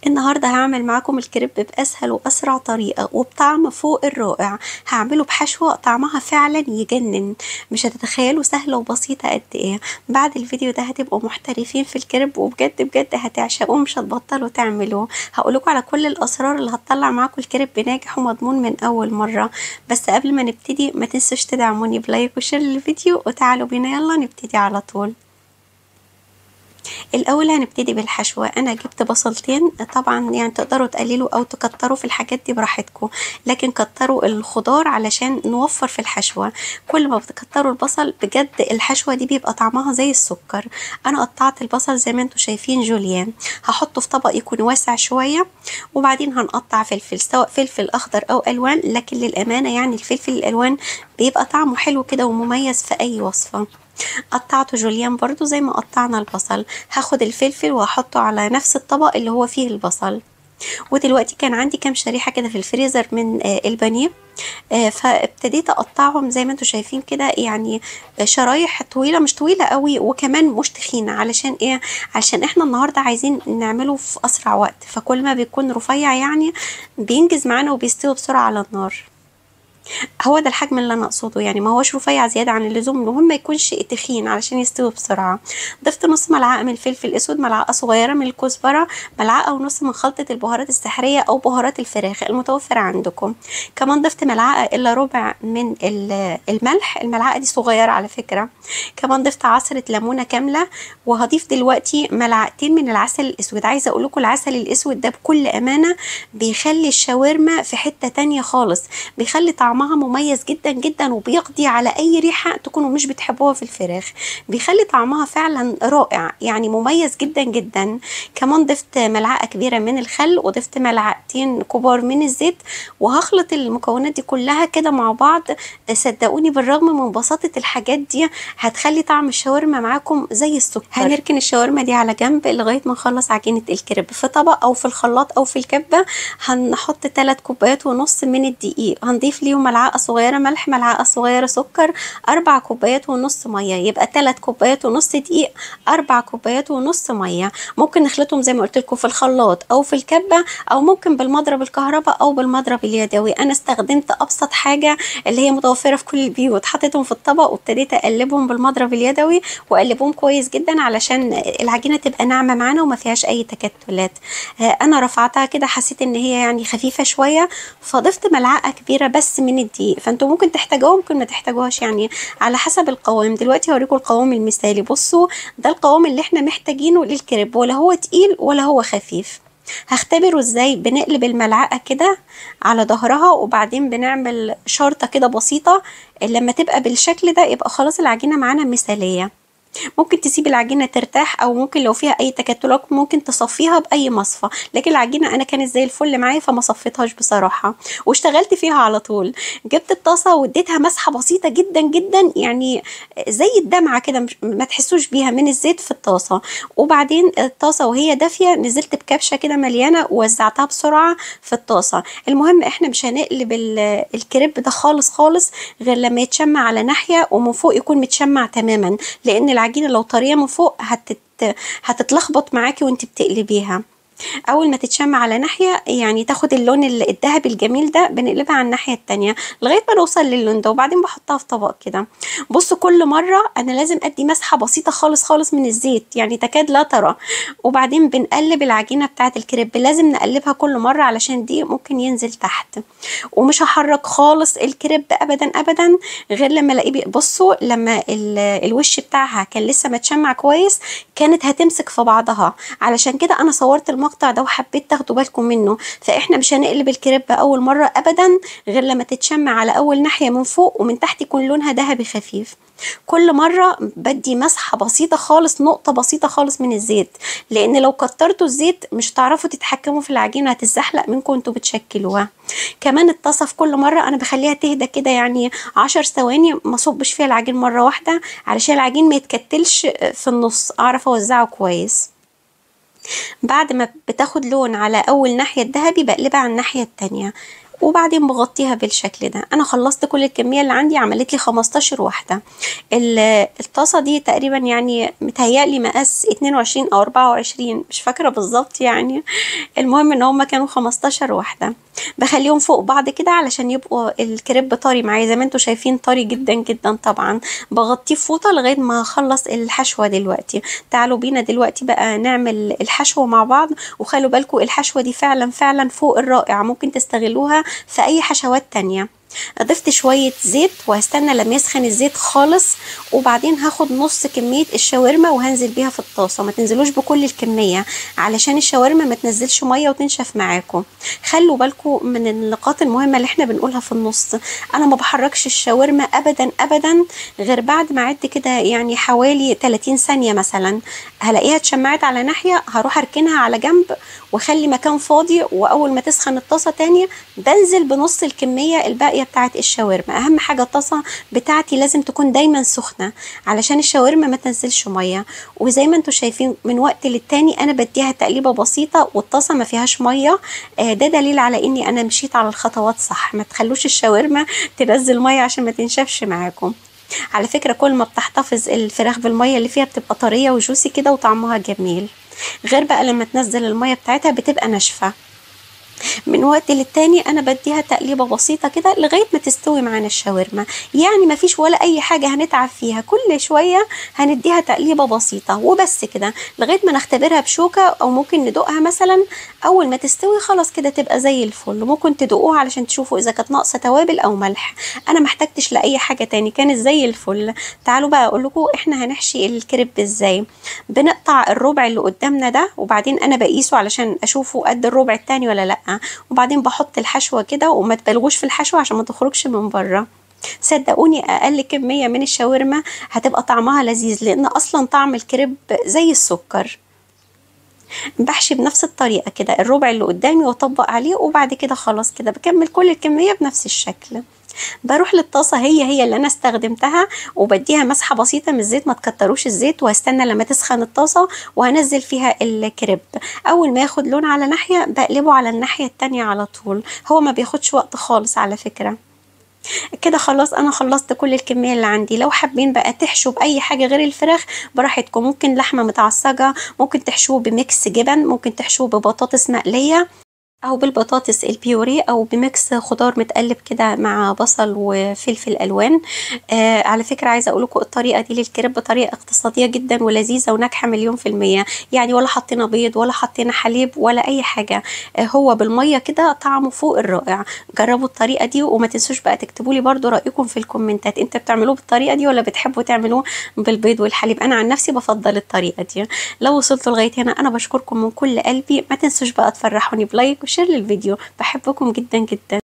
النهاردة هعمل معاكم الكريب بأسهل وأسرع طريقة وبطعم فوق الرائع هعمله بحشوة طعمها فعلا يجنن مش هتتخيلوا سهلة وبسيطة قد ايه بعد الفيديو ده هتبقوا محترفين في الكريب وبجد بجد هتعشقوه مش هتبطلوا تعملوه هقولكوا على كل الأسرار اللي هتطلع معاكم الكريب ناجح ومضمون من أول مرة بس قبل ما نبتدي ما تنسوش تدعموني بلايك وشير للفيديو وتعالوا بينا يلا نبتدي على طول الاول هنبتدي بالحشوه انا جبت بصلتين طبعا يعني تقدروا تقللوا او تكتروا في الحاجات دي براحتكم لكن كتروا الخضار علشان نوفر في الحشوه كل ما بتكتروا البصل بجد الحشوه دي بيبقى طعمها زي السكر انا قطعت البصل زي ما انتم شايفين جوليان هحطه في طبق يكون واسع شويه وبعدين هنقطع فلفل سواء فلفل اخضر او الوان لكن للامانه يعني الفلفل الالوان بيبقى طعمه حلو كده ومميز في اي وصفه قطعته جوليان برضو زي ما قطعنا البصل هاخد الفلفل وهحطه على نفس الطبق اللي هو فيه البصل ودلوقتي كان عندي كام شريحه كده في الفريزر من آه البانيه آه فابتديت اقطعهم زي ما انتم شايفين كده يعني شرايح طويله مش طويله قوي وكمان مش تخينه علشان ايه علشان احنا النهارده عايزين نعمله في اسرع وقت فكل ما بيكون رفيع يعني بينجز معانا وبيستوي بسرعه على النار هو ده الحجم اللي انا اقصده يعني ما هوش رفيع زياده عن اللزوم المهم ما يكونش تخين علشان يستوي بسرعه ضفت نص ملعقه من الفلفل الاسود ملعقه صغيره من الكزبره ملعقه ونص من خلطه البهارات السحريه او بهارات الفراخ المتوفره عندكم كمان ضفت ملعقه الا ربع من الملح الملعقه دي صغيره على فكره كمان ضفت عصره ليمونه كامله وهضيف دلوقتي ملعقتين من العسل الاسود عايزه اقول لكم العسل الاسود ده بكل امانه بيخلي الشاورما في حته تانية خالص بيخلي طعم طعمها مميز جدا جدا وبيقضي على اي ريحه تكونوا مش بتحبوها في الفراخ بيخلي طعمها فعلا رائع يعني مميز جدا جدا كمان ضفت ملعقه كبيره من الخل وضفت ملعقتين كبار من الزيت وهخلط المكونات دي كلها كده مع بعض صدقوني بالرغم من بساطه الحاجات دي هتخلي طعم الشاورما معاكم زي السكر هنركن الشاورما دي على جنب لغايه ما نخلص عجينه الكريب في طبق او في الخلاط او في الكبه هنحط 3 كوبايات ونص من الدقيق هنضيف ليهم ملعقه صغيره ملح ملعقه صغيره سكر اربع كوبايات ونص ميه يبقى ثلاث كوبايات ونص دقيق اربع كوبايات ونص ميه ممكن نخلطهم زي ما قلت لكم في الخلاط او في الكبه او ممكن بالمضرب الكهرباء او بالمضرب اليدوي انا استخدمت ابسط حاجه اللي هي متوفره في كل البيوت حطيتهم في الطبق وابتديت اقلبهم بالمضرب اليدوي واقلبهم كويس جدا علشان العجينه تبقى ناعمه معانا وما فيهاش اي تكتلات انا رفعتها كده حسيت ان هي يعني خفيفه شويه فضفت ملعقه كبيره بس من الدقيق فانتوا ممكن تحتاجوها ممكن ما تحتاجوهاش يعني على حسب القوام دلوقتي هوريكم القوام المثالي بصوا ده القوام اللي احنا محتاجينه للكريب ولا هو تقيل ولا هو خفيف هختبره ازاي بنقلب الملعقه كده على ظهرها وبعدين بنعمل شرطه كده بسيطه لما تبقى بالشكل ده يبقى خلاص العجينه معانا مثاليه ممكن تسيب العجينه ترتاح او ممكن لو فيها اي تكتلات ممكن تصفيها باي مصفى لكن العجينه انا كانت زي الفل معايا فما صفيتهاش بصراحه واشتغلت فيها على طول جبت الطاسه واديتها مسحه بسيطه جدا جدا يعني زي الدمعه كده ما تحسوش بيها من الزيت في الطاسه وبعدين الطاسه وهي دافيه نزلت بكبشه كده مليانه ووزعتها بسرعه في الطاسه المهم احنا مش هنقلب الكريب ده خالص خالص غير لما يتشمع على ناحيه ومن فوق يكون متشمع تماما لان العجينه لو طريه من فوق هتت... هتتلخبط معاكي وانت بتقلبيها اول ما تتشمع على ناحيه يعني تاخد اللون الذهبي الجميل ده بنقلبها على الناحيه التانية لغايه ما نوصل للون ده وبعدين بحطها في طبق كده بصوا كل مره انا لازم ادي مسحه بسيطه خالص خالص من الزيت يعني تكاد لا ترى وبعدين بنقلب العجينه بتاعه الكريب لازم نقلبها كل مره علشان دي ممكن ينزل تحت ومش هحرك خالص الكريب ابدا ابدا غير لما الاقيه بصوا لما الوش بتاعها كان لسه متشمع كويس كانت هتمسك في بعضها علشان كده انا صورت المقطع ده وحبيت تاخدوا بالكم منه فاحنا مش هنقلب الكريب اول مره ابدا غير لما تتشمع على اول ناحيه من فوق ومن تحت يكون لونها ذهبي خفيف كل مرة بدي مسحة بسيطة خالص نقطة بسيطة خالص من الزيت لأن لو كترتوا الزيت مش هتعرفوا تتحكموا في العجينة هتتزحلق منكم انتوا بتشكلوها كمان الطاسة في كل مرة أنا بخليها تهدى كده يعني عشر ثواني ما صبش فيها العجين مرة واحدة علشان العجين ما يتكتلش في النص أعرف أوزعه كويس بعد ما بتاخد لون على اول ناحيه الذهبي بقلبها على الناحيه التانية وبعدين بغطيها بالشكل ده انا خلصت كل الكميه اللي عندي عملت لي 15 واحده ال- الطاسه دي تقريبا يعني متهيألي مقاس 22 او 24 مش فاكره بالظبط يعني المهم ان هما كانوا 15 واحده بخليهم فوق بعض كده علشان يبقوا الكريب طري معايا زي ما انتم شايفين طري جدا جدا طبعا بغطيه فوطه لغايه ما اخلص الحشوه دلوقتي تعالوا بينا دلوقتي بقى نعمل الحشوه مع بعض وخلوا بالكم الحشوه دي فعلا فعلا فوق الرائع ممكن تستغلوها في اي حشوات تانية ضفت شوية زيت وهستنى لما يسخن الزيت خالص وبعدين هاخد نص كمية الشاورما وهنزل بيها في الطاسة ما تنزلوش بكل الكمية علشان الشاورما ما تنزلش مية وتنشف معاكم خلوا بالكم من النقاط المهمة اللي احنا بنقولها في النص انا ما بحركش الشاورما ابدا ابدا غير بعد ما اعد كده يعني حوالي 30 ثانية مثلا هلاقيها اتشمعت على ناحية هروح اركنها على جنب واخلي مكان فاضي واول ما تسخن الطاسة تاني بنزل بنص الكمية الباقية بتاعة الشاورما اهم حاجة الطاسة بتاعتي لازم تكون دايما سخنة علشان الشاورما ما تنزلش مية وزي ما انتم شايفين من وقت للتاني انا بديها تقليبة بسيطة والطاسة ما فيهاش مية آه ده دليل على اني انا مشيت على الخطوات صح ما تخلوش الشاورما تنزل مية عشان ما تنشفش معاكم على فكرة كل ما بتحتفظ الفراخ بالمية اللي فيها بتبقى طرية وجوسي كده وطعمها جميل غير بقى لما تنزل المية بتاعتها بتبقى ناشفة من وقت للتاني انا بديها تقليبه بسيطه كده لغايه ما تستوي معانا الشاورما يعني ما فيش ولا اي حاجه هنتعب فيها كل شويه هنديها تقليبه بسيطه وبس كده لغايه ما نختبرها بشوكه او ممكن ندوقها مثلا اول ما تستوي خلاص كده تبقى زي الفل ممكن تدوقوها علشان تشوفوا اذا كانت ناقصه توابل او ملح انا ما احتجتش لاي حاجه تاني كانت زي الفل تعالوا بقى اقول لكم احنا هنحشي الكريب ازاي بنقطع الربع اللي قدامنا ده وبعدين انا بقيسه علشان اشوفه قد الربع التاني ولا لا وبعدين بحط الحشوه كده وما تبالغوش في الحشوه عشان ما تخرجش من بره صدقوني اقل كميه من الشاورما هتبقى طعمها لذيذ لان اصلا طعم الكريب زي السكر بحشي بنفس الطريقه كده الربع اللي قدامي واطبق عليه وبعد كده خلاص كده بكمل كل الكميه بنفس الشكل بروح للطاسه هي هي اللي انا استخدمتها وبديها مسحه بسيطه من الزيت ما تكتروش الزيت وهستنى لما تسخن الطاسه وهنزل فيها الكريب اول ما ياخد لون على ناحيه بقلبه على الناحيه التانية على طول هو ما بياخدش وقت خالص على فكره كده خلاص انا خلصت كل الكميه اللي عندي لو حابين بقى تحشوا باي حاجه غير الفراخ براحتكم ممكن لحمه متعصجه ممكن تحشوه بميكس جبن ممكن تحشوه ببطاطس مقليه او بالبطاطس البيوري او بميكس خضار متقلب كده مع بصل وفلفل الوان آه على فكره عايزه اقول لكم الطريقه دي للكريب طريقه اقتصاديه جدا ولذيذه وناجحه مليون في الميه يعني ولا حطينا بيض ولا حطينا حليب ولا اي حاجه آه هو بالميه كده طعمه فوق الرائع جربوا الطريقه دي وما تنسوش بقى تكتبوا لي برده رايكم في الكومنتات انت بتعملوه بالطريقه دي ولا بتحبوا تعملوه بالبيض والحليب انا عن نفسي بفضل الطريقه دي لو وصلتوا لغايه هنا انا بشكركم من كل قلبي ما تنسوش بقى تفرحوني بلايك وشير للفيديو بحبكم جدا جدا